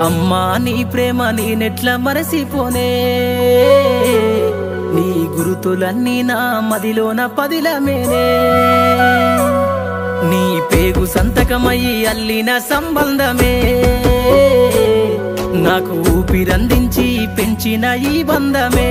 అమ్మా నీ ప్రేమ నేనెట్ల మరసిపోనే నీ గురుతులన్నీ నా మదిలోన పదిలమేనే నీ పేగు సంతకమయ్యి అల్లిన సంబంధమే నాకు ఊపిరందించి పెంచిన ఈ బంధమే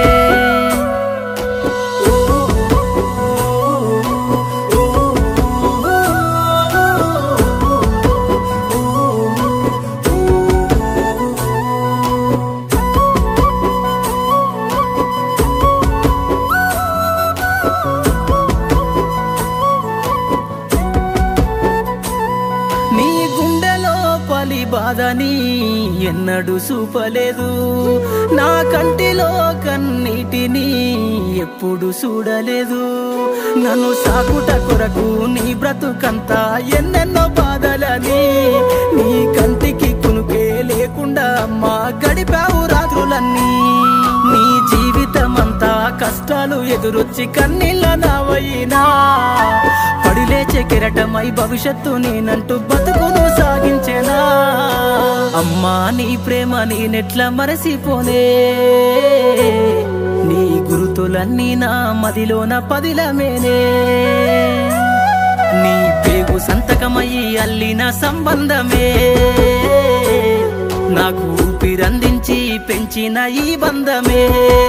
నీ గుండెలో పలి బాధని ఎన్నడూ చూపలేదు నా కంటిలో కన్నీటిని ఎప్పుడు చూడలేదు నన్ను సాకుట కొరకు నీ బ్రతుకంతా ఎన్నెన్నో బాధలని నీ కంటికి కునుకే లేకుండా అమ్మా గడిపావు రాత్రులన్నీ నీ జీవితమంతా కష్టాలు ఎదురొచ్చి కన్నీళ్ళ నావయినా పడిలేచే కెరటమై భవిష్యత్తు నేనంటూ బతుకును సాగించేనా అమ్మా నీ ప్రేమ నేనెట్ల మరసిపోనే నీ గురుతులన్నీ నా మదిలోన పదిలమేనే నీ పేగు సంతకమయ్యి అల్లిన సంబంధమే నాకు ఊపిరందించి పెంచిన ఈ బంధమే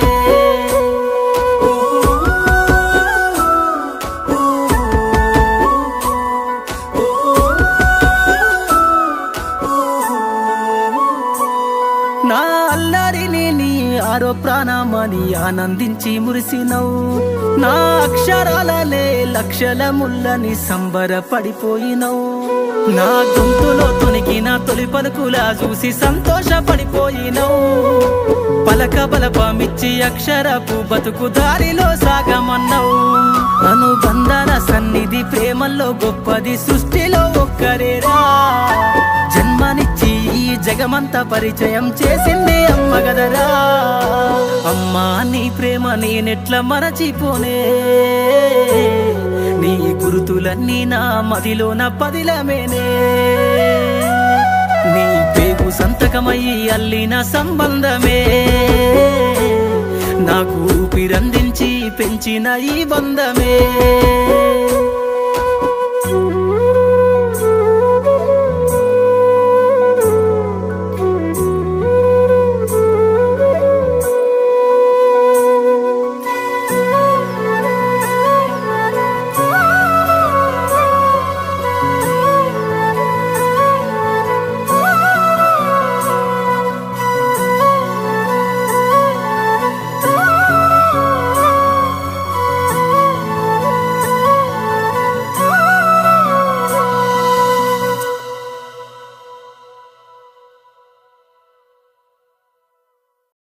నా అల్లరిని నీ ఆరో ప్రాణమని ఆనందించి మురిసినవు నా అక్షరాలలే లక్షల ముల్లని సంబరపడిపోయినవు నా గొంతులో తొనికిన తొలి పలుకులా చూసి సంతోషపడిపోయినవు పలక బలపమిచ్చి అక్షరపు బతుకు దారిలో సాగమన్నావు అనుబంధాల సన్నిధి ప్రేమల్లో గొప్పది సృష్టిలో ఒక్కరేరా జన్మనిచ్చి ఈ జగమంతా పరిచయం చేసింది అమ్మ గదరా అమ్మా నీ ప్రేమ నేనెట్ల మరచిపోనే నీ గురుతులన్నీ నా మదిలోన పదిలమేనే నీ పేగు సంతకమయ్యి అల్లిన సంబంధమే నాకు ఊపిరందించి పెంచిన ఈ బంధమే